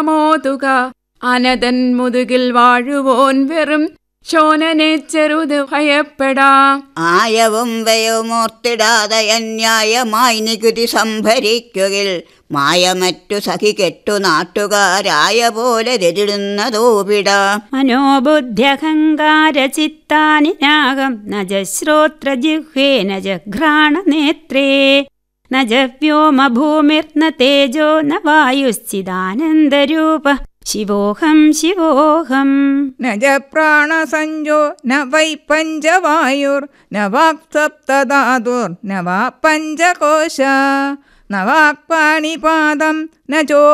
മോതുക അനതൻ മുതുകിൽ വാഴുവോൻ വെറും ശോനനെ ചെറുത് ഭയപ്പെടാ ആയവും വ്യവുമോർത്തിടാതെ അന്യായമായി നികുതി സംഭരിക്കുകിൽ മായമറ്റു സഖി കെട്ടു നാട്ടുകാരായ പോലെ രതിടുന്നതോപിട മനോബുദ്ധ്യഹങ്കാരചിത്താനിനാകം ന ജ ശ്രോത്രജിഹ്വേ ന ജഘ്രാണനേത്രേ ന ജ വ്യോമഭൂമിർന തേജോ ന വായുശ്ചിദാനന്ദരൂപ ശിവോഹം ശിവോഹം न च प्राणसञ्जो न वै पञ्चवायुर् न वाक् सप्तधातुर्न वा पञ्चकोश न वाक्पाणिपादं न चो